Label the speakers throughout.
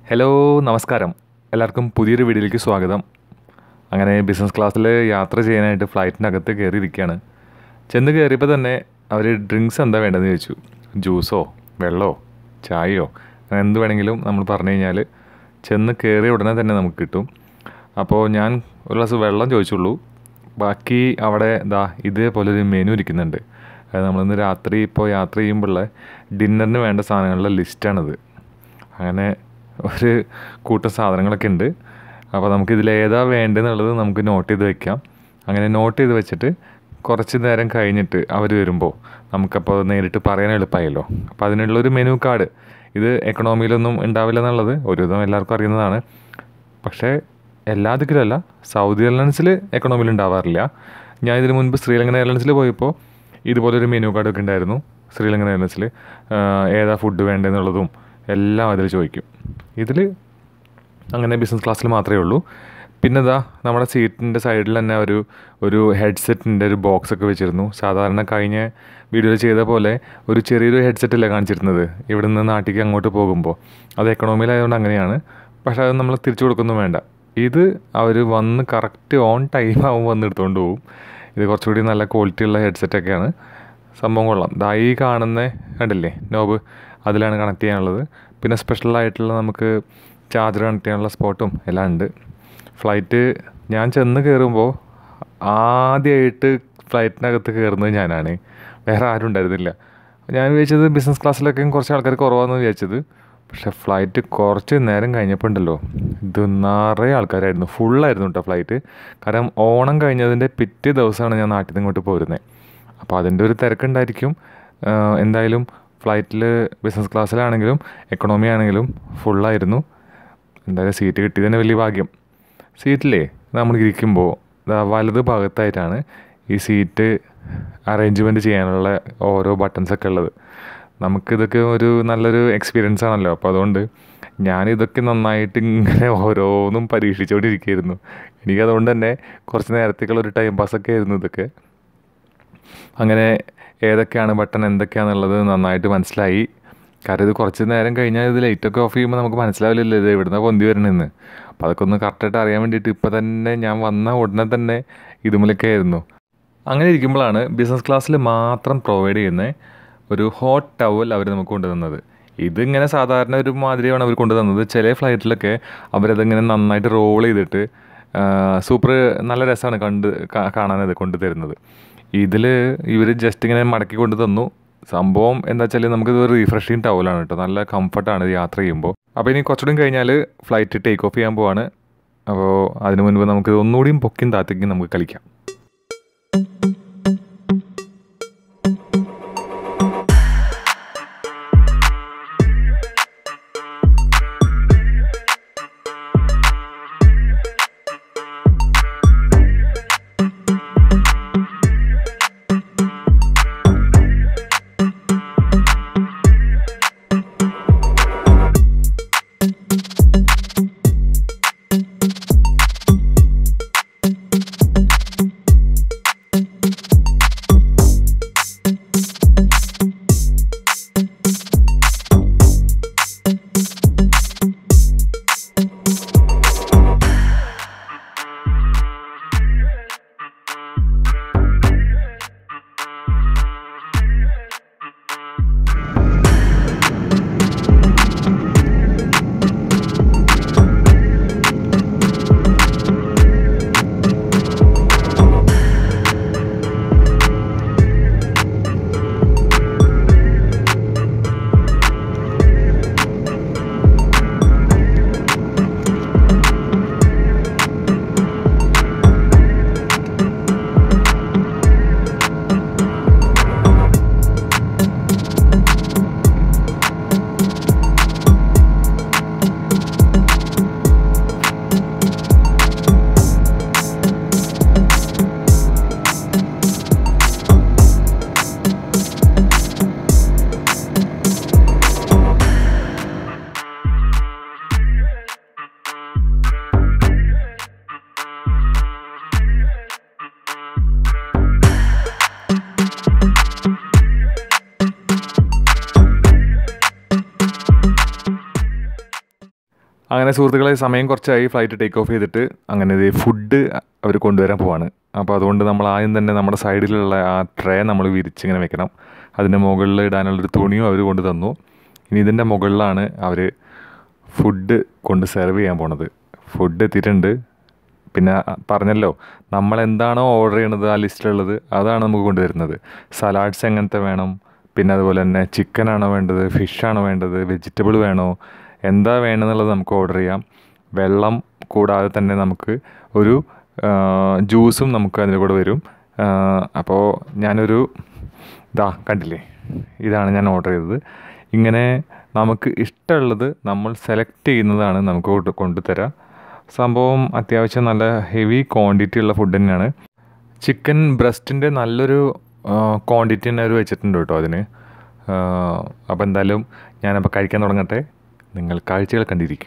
Speaker 1: hello നമസ്കാരം എല്ലാവർക്കും പുതിയൊരു വീഡിയോയിലേക്ക് സ്വാഗതം അങ്ങനെ ബിസിനസ് ക്ലാസ്സിൽ യാത്ര ചെയ്യാനായിട്ട് ഫ്ലൈറ്റിനകത്ത് കയറിയിരിക്കുകയാണ് ചെന്ന് കയറിയപ്പോൾ തന്നെ അവർ ഡ്രിങ്ക്സ് എന്താ വേണ്ടതെന്ന് ചോദിച്ചു ജ്യൂസോ വെള്ളമോ ചായയോ അങ്ങനെ എന്ത് വേണമെങ്കിലും നമ്മൾ പറഞ്ഞു കഴിഞ്ഞാൽ ചെന്ന് കയറിയ ഉടനെ തന്നെ നമുക്ക് കിട്ടും അപ്പോൾ ഞാൻ ഒരു ഗ്ലാസ് വെള്ളം ചോദിച്ചുള്ളൂ ബാക്കി അവിടെ ദാ ഇതേപോലെ ഒരു മെനു ഇരിക്കുന്നുണ്ട് അത് നമ്മളിന്ന് രാത്രി ഇപ്പോൾ യാത്ര ചെയ്യുമ്പോഴുള്ള ഡിന്നറിന് വേണ്ട സാധനങ്ങളുടെ ലിസ്റ്റാണിത് അങ്ങനെ ഒരു കൂട്ടം സാധനങ്ങളൊക്കെ ഉണ്ട് അപ്പോൾ നമുക്ക് ഇതിൽ ഏതാ വേണ്ടതെന്നുള്ളത് നമുക്ക് നോട്ട് ചെയ്ത് വെക്കാം അങ്ങനെ നോട്ട് ചെയ്ത് വെച്ചിട്ട് കുറച്ച് നേരം കഴിഞ്ഞിട്ട് അവർ വരുമ്പോൾ നമുക്കപ്പോൾ നേരിട്ട് പറയാൻ എളുപ്പമായല്ലോ അപ്പോൾ അതിനുള്ളൊരു മെനു കാർഡ് ഇത് എക്കണോമിയിലൊന്നും ഉണ്ടാവില്ല എന്നുള്ളത് ഒരുവിധം എല്ലാവർക്കും അറിയുന്നതാണ് പക്ഷേ എല്ലാ ദിക്കിലല്ല സൗദി എയർലൈൻസിൽ എക്കണോമിയിൽ ഉണ്ടാവാറില്ല ഞാൻ ഇതിന് മുൻപ് ശ്രീലങ്കൻ എയർലൈൻസിൽ പോയപ്പോൾ ഇതുപോലൊരു മെനു കാർഡൊക്കെ ഉണ്ടായിരുന്നു ശ്രീലങ്കൻ എയർലൈൻസിൽ ഏതാ ഫുഡ് വേണ്ടതെന്നുള്ളതും എല്ലാം അതിൽ ചോദിക്കും ഇതിൽ അങ്ങനെ ബിസിനസ് ക്ലാസ്സിൽ മാത്രമേ ഉള്ളൂ പിന്നെ ഇതാ നമ്മുടെ സീറ്റിൻ്റെ സൈഡിൽ തന്നെ ഒരു ഒരു ഹെഡ്സെറ്റിൻ്റെ ഒരു ബോക്സ് ഒക്കെ വെച്ചിരുന്നു സാധാരണ കഴിഞ്ഞ വീഡിയോയിൽ ചെയ്ത പോലെ ഒരു ചെറിയൊരു ഹെഡ്സെറ്റല്ലേ കാണിച്ചിരുന്നത് ഇവിടെ നിന്ന് നാട്ടിലേക്ക് അങ്ങോട്ട് പോകുമ്പോൾ അത് എക്കണോമിയിലായതുകൊണ്ട് അങ്ങനെയാണ് പക്ഷേ അത് നമ്മൾ തിരിച്ചു കൊടുക്കൊന്നും വേണ്ട ഇത് അവർ വന്ന് കറക്റ്റ് ഓൺ ടൈം ആകുമ്പോൾ വന്ന് എടുത്തുകൊണ്ട് പോകും ഇത് കുറച്ചുകൂടി നല്ല ക്വാളിറ്റി ഉള്ള ഹെഡ്സെറ്റൊക്കെയാണ് സംഭവം കൊള്ളാം ദാ ഈ കാണുന്ന കണ്ടില്ലേ നോബ് അതിലാണ് കണക്ട് ചെയ്യാനുള്ളത് പിന്നെ സ്പെഷ്യലായിട്ടുള്ള നമുക്ക് ചാർജർ കണക്ട് ചെയ്യാനുള്ള സ്പോട്ടും എല്ലാം ഉണ്ട് ഫ്ലൈറ്റ് ഞാൻ ചെന്ന് കയറുമ്പോൾ ആദ്യമായിട്ട് ഫ്ലൈറ്റിനകത്ത് കയറുന്നത് ഞാനാണ് വേറെ ആരും ഉണ്ടായിരുന്നില്ല ഞാൻ വിചാരിച്ചത് ബിസിനസ് ക്ലാസ്സിലൊക്കെ കുറച്ച് ആൾക്കാർ കുറവാണെന്ന് വിചാരിച്ചത് പക്ഷെ ഫ്ലൈറ്റ് കുറച്ച് നേരം കഴിഞ്ഞപ്പോൾ ഉണ്ടല്ലോ ഇത് നിറയെ ആൾക്കാരായിരുന്നു ഫുള്ളായിരുന്നു കേട്ടോ ഫ്ലൈറ്റ് കാരണം ഓണം കഴിഞ്ഞതിൻ്റെ പിറ്റേ ദിവസമാണ് ഞാൻ നാട്ടിൽ നിന്ന് ഇങ്ങോട്ട് പോരുന്നത് അപ്പോൾ അതിൻ്റെ ഒരു തിരക്കുണ്ടായിരിക്കും എന്തായാലും ഫ്ലൈറ്റിൽ ബിസിനസ് ക്ലാസ്സിലാണെങ്കിലും എക്കണോമി ആണെങ്കിലും ഫുള്ളായിരുന്നു എന്തായാലും സീറ്റ് കിട്ടിയത് തന്നെ വലിയ ഭാഗ്യം സീറ്റിലേ നമ്മൾ ഇരിക്കുമ്പോൾ വലത് ഭാഗത്തായിട്ടാണ് ഈ സീറ്റ് അറേഞ്ച്മെൻറ്റ് ചെയ്യാനുള്ള ഓരോ ബട്ടൺസൊക്കെ ഉള്ളത് നമുക്കിതൊക്കെ ഒരു നല്ലൊരു എക്സ്പീരിയൻസ് ആണല്ലോ അപ്പോൾ അതുകൊണ്ട് ഞാനിതൊക്കെ നന്നായിട്ട് ഇങ്ങനെ ഓരോന്നും പരീക്ഷിച്ചുകൊണ്ടിരിക്കുകയായിരുന്നു എനിക്കതുകൊണ്ട് തന്നെ കുറച്ച് നേരത്തേക്കുള്ള ഒരു ടൈം പാസ്സൊക്കെ ആയിരുന്നു ഇതൊക്കെ അങ്ങനെ ഏതൊക്കെയാണ് ബട്ടൺ എന്തൊക്കെയാണെന്നുള്ളത് നന്നായിട്ട് മനസ്സിലായി കാരണം ഇത് കുറച്ച് നേരം കഴിഞ്ഞാൽ ഇത് ലൈറ്റൊക്കെ ഓഫ് ചെയ്യുമ്പോൾ നമുക്ക് മനസ്സിലാവില്ലല്ലോ ഇത് എവിടുന്ന പൊന്തി വരണമെന്ന് അപ്പോൾ അതൊക്കെ ഒന്ന് കറക്റ്റായിട്ട് അറിയാൻ വേണ്ടിയിട്ട് ഇപ്പോൾ തന്നെ ഞാൻ വന്ന ഉടനെ തന്നെ ഇതുമലൊക്കെ ആയിരുന്നു അങ്ങനെ ഇരിക്കുമ്പോഴാണ് ബിസിനസ് ക്ലാസ്സിൽ മാത്രം പ്രൊവൈഡ് ചെയ്യുന്ന ഒരു ഹോട്ട് ടവൽ അവർ നമുക്ക് കൊണ്ടുതന്നത് ഇതിങ്ങനെ സാധാരണ ഒരു മാതിരിയാണ് അവർ കൊണ്ടുതന്നത് ചില ഫ്ലൈറ്റിലൊക്കെ അവരതിങ്ങനെ നന്നായിട്ട് റോൾ ചെയ്തിട്ട് സൂപ്പർ നല്ല രസമാണ് കണ്ട് കാണാനത് കൊണ്ടുതരുന്നത് ഇതിൽ ഇവർ ജസ്റ്റ് ഇങ്ങനെ മടക്കി കൊണ്ട് തന്നു സംഭവം എന്താ വെച്ചാൽ നമുക്കിത് ഒരു റീഫ്രഷിങ് ടവലാണ് കേട്ടോ നല്ല കംഫർട്ടാണ് യാത്ര ചെയ്യുമ്പോൾ അപ്പോൾ ഇനി കുറച്ചുകൂടി കഴിഞ്ഞാൽ ഫ്ലൈറ്റ് ടേക്ക് ഓഫ് ചെയ്യാൻ പോവാണ് അപ്പോൾ അതിന് മുൻപ് നമുക്ക് ഒന്നുകൂടിയും പൊക്കിയും താത്തേക്കും നമുക്ക് കളിക്കാം അങ്ങനെ സുഹൃത്തുക്കളെ സമയം കുറച്ചായി ഫ്ലൈറ്റ് ടേക്ക് ഓഫ് ചെയ്തിട്ട് അങ്ങനെ ഇത് ഫുഡ് അവർ കൊണ്ടുവരാൻ പോവാണ് അപ്പോൾ അതുകൊണ്ട് നമ്മൾ ആദ്യം തന്നെ നമ്മുടെ സൈഡിലുള്ള ആ ട്രേ നമ്മൾ വിരിച്ചിങ്ങനെ വെക്കണം അതിൻ്റെ മുകളിൽ ഇടാനുള്ളൊരു തുണിയും അവർ കൊണ്ട് തന്നു ഇനി ഇതിൻ്റെ മുകളിലാണ് അവർ ഫുഡ് കൊണ്ട് സെർവ് ചെയ്യാൻ പോണത് ഫുഡ് എത്തിയിട്ടുണ്ട് പിന്നെ പറഞ്ഞല്ലോ നമ്മൾ എന്താണോ ഓർഡർ ചെയ്യണത് ആ ലിസ്റ്റിലുള്ളത് അതാണ് നമുക്ക് കൊണ്ടുവരുന്നത് സലാഡ്സ് എങ്ങനത്തെ വേണം പിന്നെ അതുപോലെ തന്നെ ചിക്കൻ ആണോ വേണ്ടത് ഫിഷ് ആണോ വേണ്ടത് വെജിറ്റബിൾ വേണോ എന്താ വേണമെന്നുള്ളത് നമുക്ക് ഓർഡർ ചെയ്യാം വെള്ളം കൂടാതെ തന്നെ നമുക്ക് ഒരു ജ്യൂസും നമുക്ക് അതിൻ്റെ കൂടെ വരും അപ്പോൾ ഞാനൊരു ഇതാ കണ്ടില്ലേ ഇതാണ് ഞാൻ ഓർഡർ ചെയ്തത് ഇങ്ങനെ നമുക്ക് ഇഷ്ടമുള്ളത് നമ്മൾ സെലക്ട് ചെയ്യുന്നതാണ് നമുക്ക് കൊണ്ട് കൊണ്ടുതരാം സംഭവം അത്യാവശ്യം നല്ല ഹെവി ക്വാണ്ടിറ്റി ഉള്ള ഫുഡ് തന്നെയാണ് ചിക്കൻ ബ്രസ്റ്റിൻ്റെ നല്ലൊരു ക്വാണ്ടിറ്റി തന്നെ അവർ വെച്ചിട്ടുണ്ട് കേട്ടോ അതിന് അപ്പോൾ എന്തായാലും ഞാനപ്പോൾ കഴിക്കാൻ തുടങ്ങട്ടെ നിങ്ങൾ കാഴ്ചകൾ കണ്ടിരിക്കൂ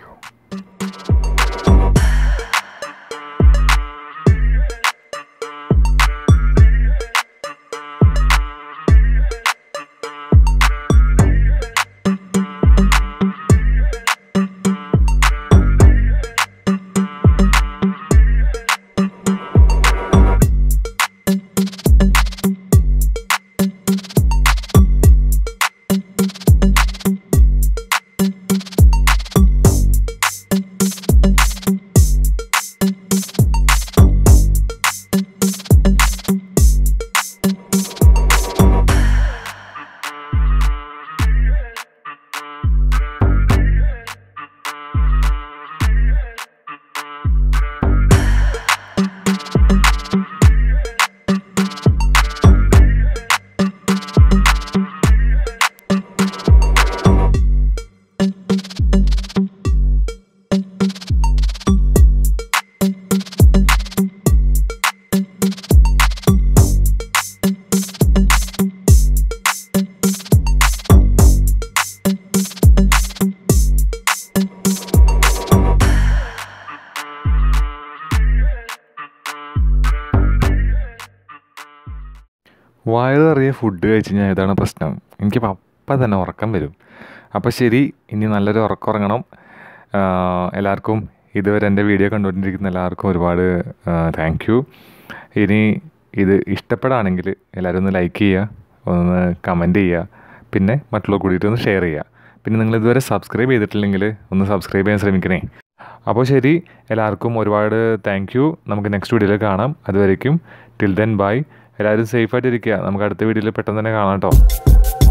Speaker 1: വയറിയ ഫുഡ് കഴിച്ച് കഴിഞ്ഞാൽ ഇതാണ് പ്രശ്നം എനിക്ക് അപ്പം തന്നെ ഉറക്കം വരും അപ്പോൾ ശരി ഇനി നല്ലൊരു ഉറക്കം ഉറങ്ങണം എല്ലാവർക്കും ഇതുവരെ എൻ്റെ വീഡിയോ കണ്ടുകൊണ്ടിരിക്കുന്ന എല്ലാവർക്കും ഒരുപാട് താങ്ക് യു ഇനി ഇത് ഇഷ്ടപ്പെടുകയാണെങ്കിൽ എല്ലാവരും ഒന്ന് ലൈക്ക് ചെയ്യുക ഒന്ന് കമൻറ്റ് ചെയ്യുക പിന്നെ മറ്റുള്ളവർ കൂടിയിട്ട് ഒന്ന് ഷെയർ ചെയ്യുക പിന്നെ നിങ്ങൾ ഇതുവരെ സബ്സ്ക്രൈബ് ചെയ്തിട്ടില്ലെങ്കിൽ ഒന്ന് സബ്സ്ക്രൈബ് ചെയ്യാൻ ശ്രമിക്കണേ അപ്പോൾ ശരി എല്ലാവർക്കും ഒരുപാട് താങ്ക് യു നമുക്ക് നെക്സ്റ്റ് വീഡിയോയിൽ കാണാം അതുവരേക്കും ടിൽ ദെൻ ബൈ എല്ലാവരും സേഫായിട്ടിരിക്കുക നമുക്ക് അടുത്ത വീഡിയോയിൽ പെട്ടെന്ന് തന്നെ കാണാം കേട്ടോ